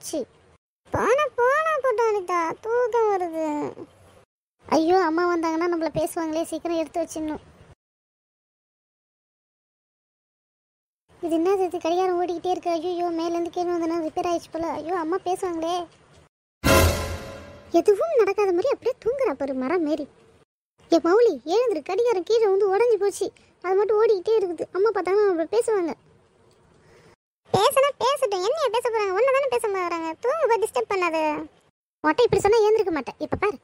போச்சு போன போன போட்டோம் அனிதா தூக்கம் வருது ஐயோ அம்மா வந்தாங்கன்னா நம்மள பேசுவாங்களே சீக்கிரம் எடுத்து வச்சிடணும் இது என்னது இது கடிகாரம் ஓடிக்கிட்டே இருக்கு ஐயோ மேலேருந்து கீழே வந்தனா ரிப்பேர் ஆயிடுச்சு போல ஐயோ அம்மா பேசுவாங்களே எதுவும் நடக்காத மாதிரி அப்படியே தூங்குறா பாரு மரம் மாரி ஏ மௌலி எழுந்துரு கடிகாரம் கீழே வந்து உடஞ்சி போச்சு அது மட்டும் ஓடிக்கிட்டே இருக்குது அம்மா பார்த்தாங்கன்னா நம்ம பேசுவாங்க பேசினா பேசட்டும் என்னைய பேச போறாங்க ஒன்னு தானே பேச போறாங்க தூங்க டிஸ்டர்ப் பண்ணாத மொட்டை இப்படி சொன்னா ஏந்திருக்க மாட்டேன் இப்ப பாரு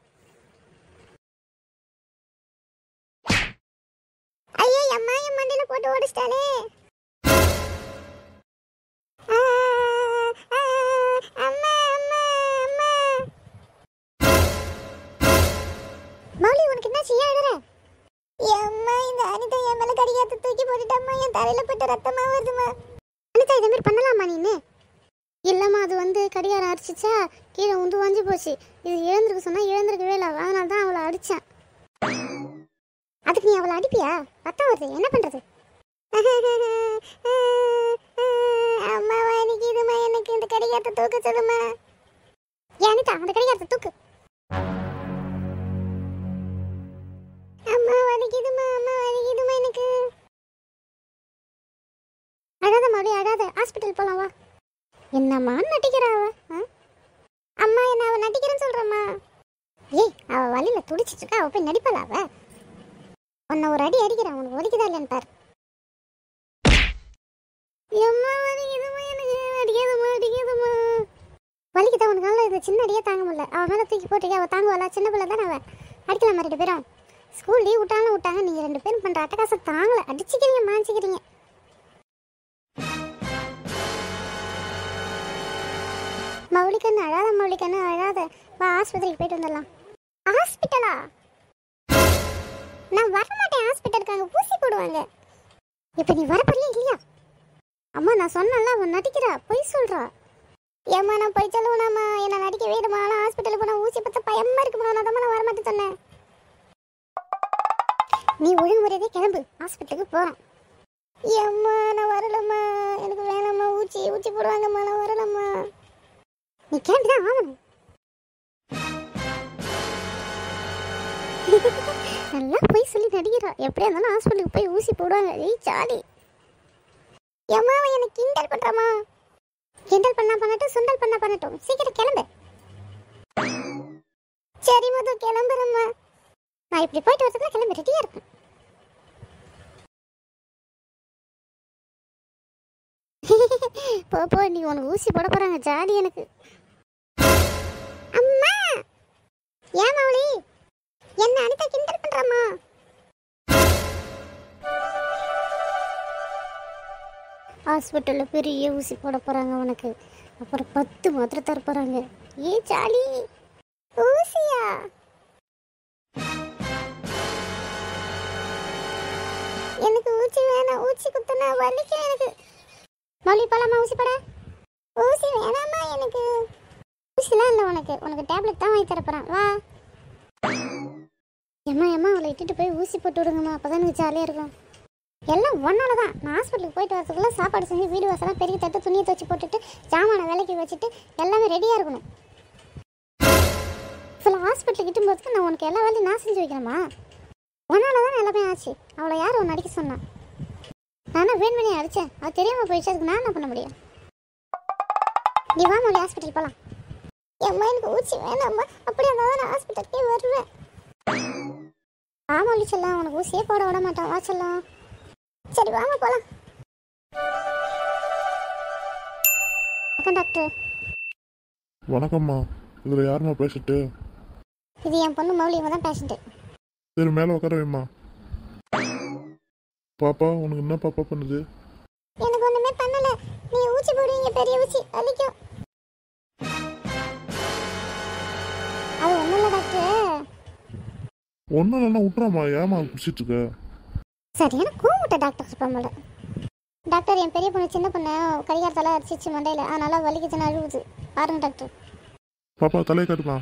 ஐயோ அம்மா என் மண்டையில போட்டு ஓடிச்சிட்டாலே ஆ, ஆ, அம்மா அம்மா அம்மா மௌலி உனக்கு என்ன செய்ய அழுற அம்மா இந்த அனிதா என் மேல கடிகாத்து தூக்கி போட்டுட்டம்மா என் தலையில போட்டு ரத்தமா வருதுமா அனிதா இதே மாதிரி பண்ணலாமா நீனு இல்லம்மா அது வந்து கடிகாரம் அடிச்சிச்சா கீழே உந்து வாஞ்சி போச்சு இது எழுந்திருக்க சொன்னா எழுந்திருக்கவே இல்லை அதனால தான் அவளை அடிச்சேன் அதுக்கு நீ அவளை அடிப்பியா ரத்தம் வருது என்ன பண்றது அம்மா வலிக்குதுமா எனக்கு இந்த கடிகாரத்தை தூக்க சொல்லுமா ஏன் அனிதா அந்த கடிகாரத்தை தூக்கு அம்மா வலிக்குதுமா அம்மா வலிக்குதுமா எனக்கு அழாத மறுபடியும் அழாத ஹாஸ்பிட்டல் போலாம் வா என்னம்மா நட்டிக்கிறா அவ ஆ? அம்மா என்ன அவ நட்டிக்கிறேன்னு சொல்றம்மா ஏய் அவ வழியில துடிச்சிட்டு இருக்கா அவ போய் நடிப்பல அவ உன்னை ஒரு அடி அடிக்கிறான் உனக்கு ஒலிக்குதா இல்லைன்னு பாரு எம்மா வலிக்குதுமா எனக்கு அடிக்காதம்மா அடிக்காதம்மா வலிக்குதா உனக்கு நல்ல இது சின்ன அடியே தாங்க முடியல அவ மேல தூக்கி போட்டுக்க அவ தாங்குவாளா சின்ன பிள்ளை தானே அவ அடிக்கலாமா ரெண்டு பேரும் ஸ்கூல் லீவ் விட்டாலும் விட்டாங்க நீங்க ரெண்டு பேரும் பண்ற அட்டகாசம் தாங்கல அடிச்சுக்கிறீங்க மாஞ்சிக்கிறீங்க மௌலிக்கண்ணு அழாத மௌலிக்கண்ணு அழாத வா ஆஸ்பத்திரிக்கு போயிட்டு வந்துடலாம் ஹாஸ்பிட்டலா நான் வர மாட்டேன் ஹாஸ்பிட்டலுக்கு அங்கே ஊசி போடுவாங்க இப்போ நீ வரப்போறியா இல்லையா அம்மா நான் சொன்னல அவன் நடிக்கிறா பொய் சொல்றா ஏம்மா நான் பொய் சொல்லுவேனாம்மா என்ன நடிக்க வேணுமா நான் ஹாஸ்பிட்டலுக்கு போனால் ஊசி பத்த பயமா இருக்குமா நான் தான் நான் வரமாட்டேன் சொன்னேன் நீ ஒழுங்கு முறையதே கிளம்பு ஹாஸ்பிட்டலுக்கு போகிறோம் ஏம்மா நான் வரலம்மா எனக்கு வேணாம்மா ஊசி ஊசி போடுவாங்கம்மா நான் வரலம்மா நீ கிளம்பி தான் ஆகணும் நல்லா போய் சொல்லி நடிக்கிறா எப்படியா இருந்தாலும் ஹாஸ்பிட்டலுக்கு போய் ஊசி போடுவாங்க ஏய் ஜாலி ஏம்மா அவன் எனக்கு கிண்டல் பண்றாமா கிண்டல் பண்ணா பண்ணட்டும் சுண்டல் பண்ணா பண்ணட்டும் சீக்கிரம் கிளம்பு சரி மது கிளம்புறம்மா நான் இப்படி போயிட்டு வரதுக்குள்ள கிளம்பி ரெடியா இருக்கேன் போ போ நீ உனக்கு ஊசி போட போறாங்க ஜாலி எனக்கு அம்மா ஏன் மௌலி என்ன அனிதா கிண்டல் பண்றம்மா ஹாஸ்பிட்டலில் பெரிய ஊசி போட போகிறாங்க உனக்கு அப்புறம் பத்து மாத்திரை தர போகிறாங்க ஏ ஜாலி ஊசியா எனக்கு ஊசி வேணாம் ஊசி குத்துனா வலிக்கும் எனக்கு மௌலி போலாமா ஊசி போட ஊசி வேணாமா எனக்கு ஊசிலாம் இல்லை உனக்கு உனக்கு டேப்லெட் தான் வாங்கி தரப்போறேன் வா ஏம்மா ஏம்மா அவளை இட்டுட்டு போய் ஊசி போட்டு விடுங்கம்மா அப்போ தான் எனக்கு ஜாலியாக இருக்கும் எல்லாம் ஒன்னால தான் நான் ஹாஸ்பிட்டலுக்கு போயிட்டு வரதுக்குள்ள சாப்பாடு செஞ்சு வீடு வாசலாம் பெருக்கி தட்டு துணியை துவச்சி போட்டுட்டு ஜாமான விலைக்கு வச்சுட்டு எல்லாமே ரெடியாக இருக்கணும் சில ஹாஸ்பிட்டலுக்கு கிட்டும் போதுக்கு நான் உனக்கு எல்லா வேலையும் நான் செஞ்சு வைக்கிறேம்மா ஒன்னால தான் எல்லாமே ஆச்சு அவளை யார் உன்னை அடிக்க சொன்னா நானும் வேணுமனே அடித்தேன் அது தெரியாமல் போயிடுச்சு அதுக்கு நான் என்ன பண்ண முடியும் நீ வா மொழி ஹாஸ்பிட்டல் போகலாம் எம்மா எனக்கு ஊசி வேணாம்மா அப்படியே இருந்தால் தான் நான் ஹாஸ்பிட்டலுக்கே வருவேன் ஆமாம் செல்லாம் உனக்கு ஊசியே போட விட மாட்டான் வா செல்லாம் சரி வாங்க போலாம் வணக்கம் டாக்டர் வணக்கம்மா இதில் யாரும்மா பேசிட்டு இது என் பொண்ணு மௌலி இவங்க தான் பேஷண்ட்டு சரி மேலே உட்கார வைம்மா பாப்பா உனக்கு என்ன பாப்பா பண்ணுது எனக்கு ஒண்ணுமே பண்ணல நீ ஊசி போடுவீங்க பெரிய ஊசி வலிக்கும் அது ஒண்ணும் இல்ல டாக்டர் ஒன்றும் இல்லைன்னா விட்றாம்மா ஏமா குடிச்சிட்டு இருக்க சரியான கூமுட்ட டாக்டர் இருப்பான் போல டாக்டர் என் பெரிய பொண்ணு சின்ன பொண்ணு கடிகாரத்தால அடிச்சிச்சு மண்டையில அதனால வலிக்குதுன்னு அழுவுது பாருங்க டாக்டர் பாப்பா தலையை காட்டுமா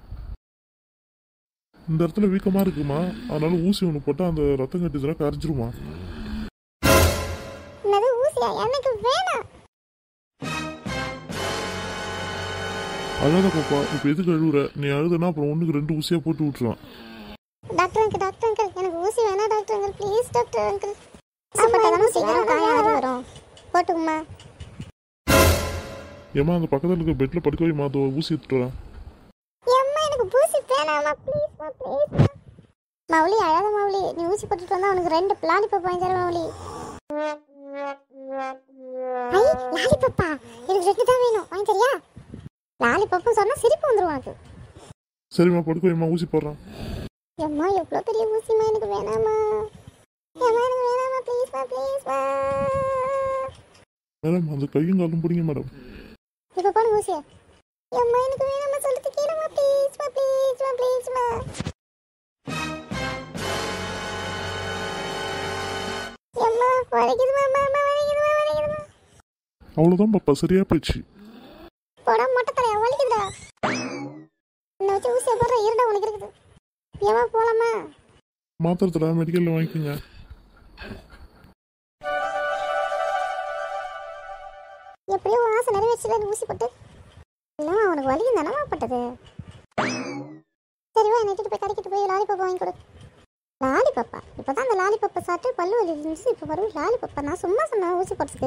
இந்த இடத்துல வீக்கமாக இருக்குமா அதனால ஊசி ஒன்று போட்டால் அந்த ரத்தம் கட்டிச்சுனா கரைஞ்சிருமா என்னது ஊசியா எனக்கு வேணாம் அழாத பாப்பா இப்போ எதுக்கு அழுகுற நீ அழுதுனா அப்புறம் ஒன்றுக்கு ரெண்டு ஊசியாக போட்டு விட்டுருவான் டாக்டர் அங்கிள் டாக்டர் அங்கிள் எனக்கு ஊசி வேணாம் doctor uncle please doctor uncle ஆசைப்பட்டாதானே சீக்கிரம் காயாவது வரும் போட்டுக்குமா ஏம்மா அந்த பக்கத்தில் இருக்க பெட்டில் படுக்க வைமா அதோ ஊசி எடுத்துட்டு வரேன் அம்மா எனக்கு ஊசி வேணாமா ப்ளீஸ்மா ப்ளீஸ்மா மௌலி அழாத மௌலி நீ ஊசி போட்டுட்டு வந்தா உனக்கு ரெண்டு லாலிபப் வாங்கி தரேன் மௌலி ஐ லாலிபப்பா எனக்கு ரெண்டு தான் வேணும் வாங்கி தரியா லாலிபப்பும் சொன்னா சிரிப்பு வந்துரும் உனக்கு சரிம்மா படுக்க வைமா ஊசி போடுறேன் அம்மா எவ்வளோ பெரிய ஊசிமா எனக்கு வேணாமா அம்மா எனக்கு வேணாமா ப்ளீஸ்மா ப்ளீஸ்மா மேடம் அந்த கையும் காலும் பிடிங்க மேடம் இப்போ போன ஊசியா அம்மா எனக்கு வேணாமா சொல்லிட்டு கேளுமா ப்ளீஸ்மா ப்ளீஸ்மா ப்ளீஸ்மா அம்மா வலிக்குதுமா அம்மா அம்மா வலிக்குதுமா வலிக்குதுமா அவ்வளோதான் பாப்பா சரியா போயிடுச்சு போடா மொட்டை தலையா வலிக்குதுடா இந்த வச்சு ஊசியை போடுற இருடா உனக்கு இருக்குது ஏமா போலாமா மாத்திரை தர மெடிக்கலில் வாங்கிக்கோங்க எப்படியோ உன் ஆசை நிறைவேற்றல அந்த ஊசி போட்டு இல்லைம்மா உனக்கு வலிக்கும் தானமா பட்டது சரி வா நெட்டிட்டு போய் கடைக்கிட்டு போய் லாலிபப் வாங்கி கொடு லாலிபப்பா இப்போ தான் அந்த லாலிபப்பை சாப்பிட்டு பல்லு வலி இருந்துச்சு இப்போ வரும் லாலிபப்பா நான் சும்மா சொன்னேன் ஊசி போட்டுக்கு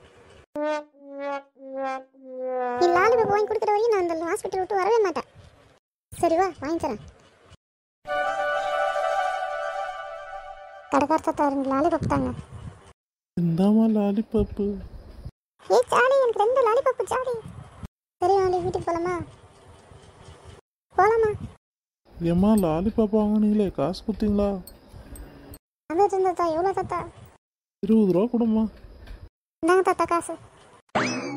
நீ லாலிபப் வாங்கி கொடுக்குற வரையும் நான் அந்த ஹாஸ்பிட்டல் விட்டு வரவே மாட்டேன் சரி வா வாங்கி தரேன் கடைக்காரத்தை தருங்க லாலிபப் தாங்க இந்தாமா லாலிபப்பு ஏய் சாடி எனக்கு ரெண்டு லாலிபப் சாடி சரி வாங்கி வீட்டுக்கு போலாமா போலாமா ஏம்மா லாலிபப் வாங்கினீங்களே காசு கொடுத்தீங்களா அந்த தாத்தா எவ்வளோ தாத்தா இருபது ரூபா கொடுமா இந்தாங்க தாத்தா காசு